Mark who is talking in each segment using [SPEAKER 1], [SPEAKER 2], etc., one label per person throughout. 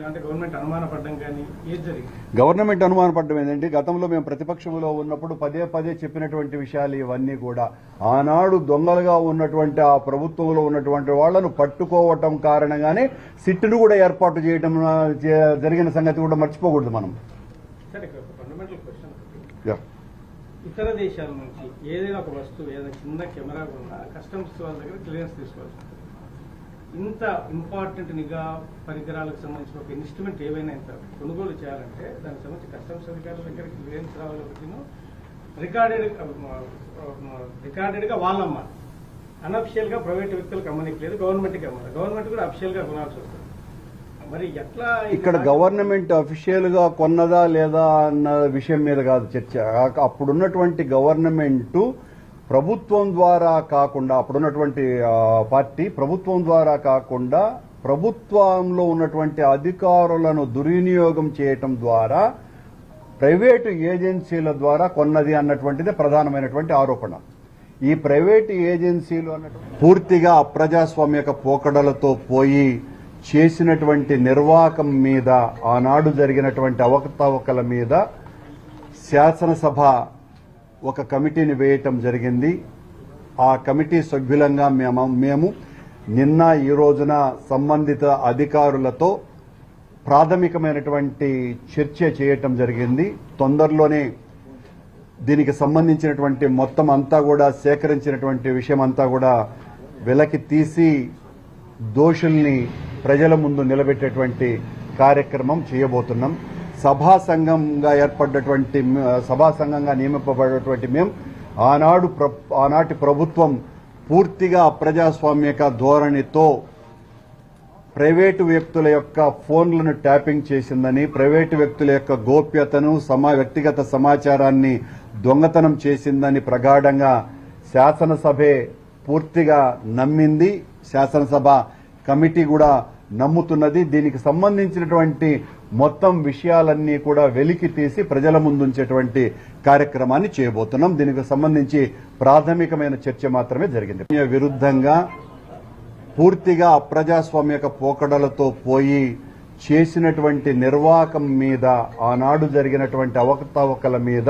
[SPEAKER 1] అంటే గవర్నమెంట్ అనుమానపడడం కానీ ఏది జరిగింది
[SPEAKER 2] గవర్నమెంట్ అనుమానపడ్డం ఏంటంటే గతంలో మేము ప్రతిపక్షంలో ఉన్నప్పుడు పదే పదే చెప్పినటువంటి విషయాలు ఇవన్నీ కూడా ఆనాడు దొంగలుగా ఉన్నటువంటి ఆ ప్రభుత్వంలో ఉన్నటువంటి వాళ్లను పట్టుకోవటం కారణంగానే సిట్టును కూడా ఏర్పాటు చేయడం ఆ, జ- జరిగిన సంగతి కూడా మర్చిపోకూడదు మనం
[SPEAKER 1] సరే ఇక్కడ ఒక ఫండమెంటల్ క్వశ్చన్
[SPEAKER 2] యా.
[SPEAKER 1] ఇతర దేశాల నుంచి ఏదైనా ఒక వస్తువు ఏదైనా చిన్న కెమెరా ఉన్నా కస్టమ్స్ వాళ్ళ దగ్గర క్లియరెన్స్ తీసుకోవాల్సి ఉంటుంది ఇంత ఇంపార్టెంట్ నిఘా పరికరాలకు సంబంధించిన ఒక ఇన్స్ట్రుమెంట్ ఏవైనా ఇంత కొనుగోలు చేయాలంటే దానికి సంబంధించి కస్టమ్స్ అధికారుల దగ్గర క్లియరెన్స్ రావాలి ఒకటిను రికార్డెడ్ రికార్డెడ్ గా వాళ్ళమ్మ అనఫిషియల్ గా ప్రైవేట్ వ్యక్తులకు అమ్మనికి లేదు గవర్నమెంట్ కి అమ్మాలి గవర్నమెంట్ కూడా అఫిషియల్ గా కొనాల్సి వస్తుంది మరి ఎట్లా ఇది
[SPEAKER 2] ఇక్కడ గవర్నమెంట్ అఫీషియల్ గా కొన్నదా లేదా అన్న విషయం మీద కాదు చర్చ ఆ- అప్పుడున్నటువంటి గవర్నమెంట్ ప్రభుత్వం ద్వారా కాకుండా అప్పుడున్నటువంటి ఆ, పార్టీ ప్రభుత్వం ద్వారా కాకుండా ప్రభుత్వంలో ఉన్నటువంటి అధికారులను దుర్వినియోగం చేయటం ద్వారా ప్రైవేటు ఏజెన్సీల ద్వారా కొన్నది అన్నటువంటిదే ప్రధానమైనటువంటి ఆరోపణ ఈ ప్రైవేటు ఏజెన్సీలు అన్నటువంటి పూర్తిగా అప్రజాస్వామ్యక పోకడలతో పోయి చేసినటువంటి నిర్వాహకం మీద ఆనాడు జరిగినటువంటి అవకతవకల మీద శాసనసభ ఒక కమిటీని వేయటం జరిగింది ఆ కమిటీ సభ్యులంగా మేము మేము నిన్న ఈ రోజున సంబంధిత అధికారులతో ప్రాథమికమైనటువంటి చర్చ చేయటం జరిగింది తొందరలోనే దీనికి సంబంధించినటువంటి మొత్తం అంతా కూడా సేకరించినటువంటి విషయం అంతా కూడా వెలకి తీసి దోషుల్ని ప్రజల ముందు నిలబెట్టేటువంటి కార్యక్రమం చేయబోతున్నాం సభా సంఘంగా ఏర్పడ్డటువంటి మ- సభా సంఘంగా నియమింపబడినటువంటి మేము ఆనాడు ప్ర- ఆనాటి ప్రభుత్వం పూర్తిగా అప్రజాస్వామ్యక ధోరణితో ప్రైవేటు వ్యక్తుల యొక్క ఫోన్లను ట్యాపింగ్ చేసిందని ప్రైవేటు వ్యక్తుల యొక్క గోప్యతను సమా వ్యక్తిగత సమాచారాన్ని దొంగతనం చేసిందని ప్రగాఢంగా శాసనసభే పూర్తిగా నమ్మింది శాసనసభ కమిటీ కూడా నమ్ముతున్నది దీనికి సంబంధించినటువంటి మొత్తం విషయాలన్నీ కూడా వెలికి తీసి ప్రజల ముందుంచేటువంటి కార్యక్రమాన్ని చేయబోతున్నాం దీనికి సంబంధించి ప్రాథమికమైన చర్చ మాత్రమే జరిగింది విరుద్ధంగా పూర్తిగా అప్రజాస్వామ్యక పోకడలతో పోయి చేసినటువంటి నిర్వాహకం మీద ఆనాడు జరిగినటువంటి అవకతవకల మీద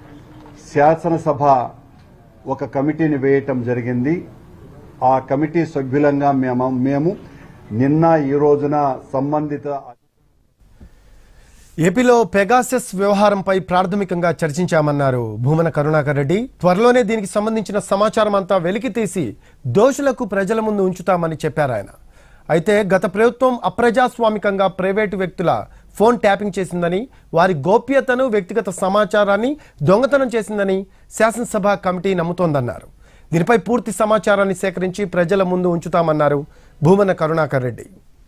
[SPEAKER 2] శాసనసభ ఒక కమిటీని వేయటం జరిగింది ఆ కమిటీ సభ్యులంగా మేము మేము నిన్న ఈ రోజున సంబంధిత
[SPEAKER 3] ఏపీలో పెగాసెస్ వ్యవహారంపై ప్రాథమికంగా చర్చించామన్నారు భూమన కరుణాకర్ రెడ్డి త్వరలోనే దీనికి సంబంధించిన సమాచారం అంతా వెలికి తీసి దోషులకు ప్రజల ముందు ఉంచుతామని చెప్పారు ఆయన అయితే గత ప్రభుత్వం అప్రజాస్వామికంగా ప్రైవేటు వ్యక్తుల ఫోన్ ట్యాపింగ్ చేసిందని వారి గోప్యతను వ్యక్తిగత సమాచారాన్ని దొంగతనం చేసిందని శాసనసభ కమిటీ నమ్ముతోందన్నారు దీనిపై పూర్తి సమాచారాన్ని సేకరించి ప్రజల ముందు ఉంచుతామన్నారు భూమన కరుణాకర్ రెడ్డి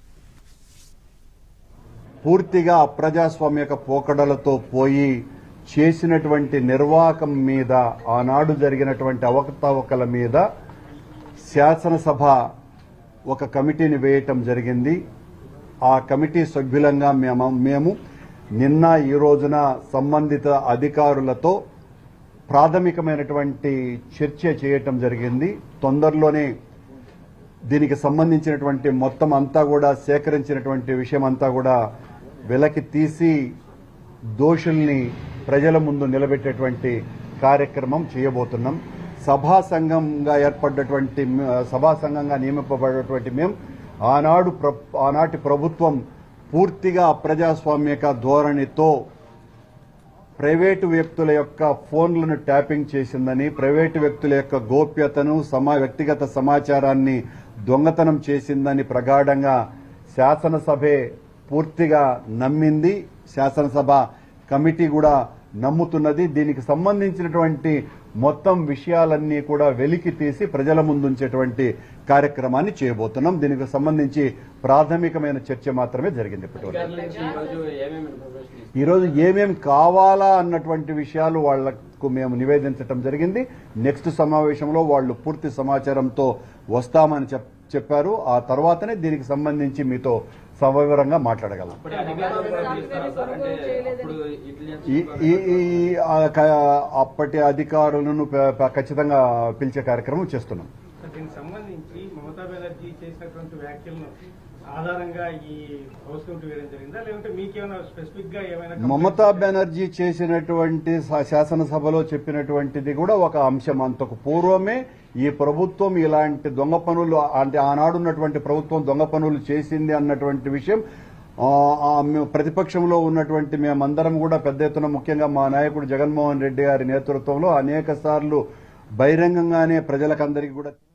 [SPEAKER 2] పూర్తిగా అప్రజాస్వామ్యక పోకడలతో పోయి చేసినటువంటి నిర్వాహకం మీద ఆనాడు జరిగినటువంటి అవకతవకల మీద శాసనసభ ఒక కమిటీని వేయటం జరిగింది ఆ కమిటీ సభ్యులంగా మేము మేము నిన్న ఈ రోజున సంబంధిత అధికారులతో ప్రాథమికమైనటువంటి చర్చ చేయటం జరిగింది తొందరలోనే దీనికి సంబంధించినటువంటి మొత్తం అంతా కూడా సేకరించినటువంటి విషయం అంతా కూడా వెలకి తీసి దోషుల్ని ప్రజల ముందు నిలబెట్టేటువంటి కార్యక్రమం చేయబోతున్నాం సభా సంఘంగా ఏర్పడ్డటువంటి మ- సభా సంఘంగా నియమింపబడినటువంటి మేము ఆనాడు ప్ర- ఆనాటి ప్రభుత్వం పూర్తిగా అప్రజాస్వామ్యక ధోరణితో ప్రైవేటు వ్యక్తుల యొక్క ఫోన్లను ట్యాపింగ్ చేసిందని ప్రైవేటు వ్యక్తుల యొక్క గోప్యతను సమా వ్యక్తిగత సమాచారాన్ని దొంగతనం చేసిందని ప్రగాఢంగా శాసనసభే పూర్తిగా నమ్మింది శాసనసభ కమిటీ కూడా నమ్ముతున్నది దీనికి సంబంధించినటువంటి మొత్తం విషయాలన్నీ కూడా వెలికి తీసి ప్రజల ముందుంచేటువంటి కార్యక్రమాన్ని చేయబోతున్నాం దీనికి సంబంధించి ప్రాథమికమైన చర్చ మాత్రమే జరిగింది ఇప్పటివరకు
[SPEAKER 4] అధికారుల నుంచి ఈరోజు ఏమేమి ఇన్ఫర్మేషన్ ఇస్తారు?
[SPEAKER 2] ఈరోజు ఏమేం కావాలా అన్నటువంటి విషయాలు వాళ్లకు మేము నివేదించడం జరిగింది నెక్స్ట్ సమావేశంలో వాళ్ళు పూర్తి సమాచారంతో వస్తామని చెప్- చెప్పారు ఆ తర్వాతనే దీనికి సంబంధించి మీతో సవివరంగా మాట్లాడగలం
[SPEAKER 4] అప్పటి అధికారులు కూడా తీస్తారా సార్? అంటే అప్పుడు ఇంటెలిజెన్స్
[SPEAKER 2] ఈ ఈ- ఈ ఆ క- అప్పటి అధికారులను ప- ప- ఖచ్చితంగా పిలిచే కార్యక్రమం చేస్తున్నాం
[SPEAKER 1] దీనికి సంబంధించి మమతా బెనర్జీ చేసినటువంటి వ్యాఖ్యలను ఆధారంగా ఈ హౌస్ కమిటీ వేయడం జరిగిందా లేదంటే మీకేమైనా స్పెసిఫిక్ గా ఏమైనా
[SPEAKER 2] మమతా బెనర్జీ చేసినటువంటి శా- శాసనసభలో చెప్పినటువంటిది కూడా ఒక అంశం అంతకు పూర్వమే ఈ ప్రభుత్వం ఇలాంటి దొంగ పనులు అంటే ఆనాడున్నటువంటి ప్రభుత్వం దొంగ పనులు చేసింది అన్నటువంటి విషయం ఆ, ఆ, మేము ప్రతిపక్షంలో ఉన్నటువంటి మేమందరం కూడా పెద్ద ఎత్తున ముఖ్యంగా మా నాయకుడు జగన్మోహన్ రెడ్డి గారి నేతృత్వంలో అనేక సార్లు బహిరంగంగానే ప్రజలకందరికీ కూడా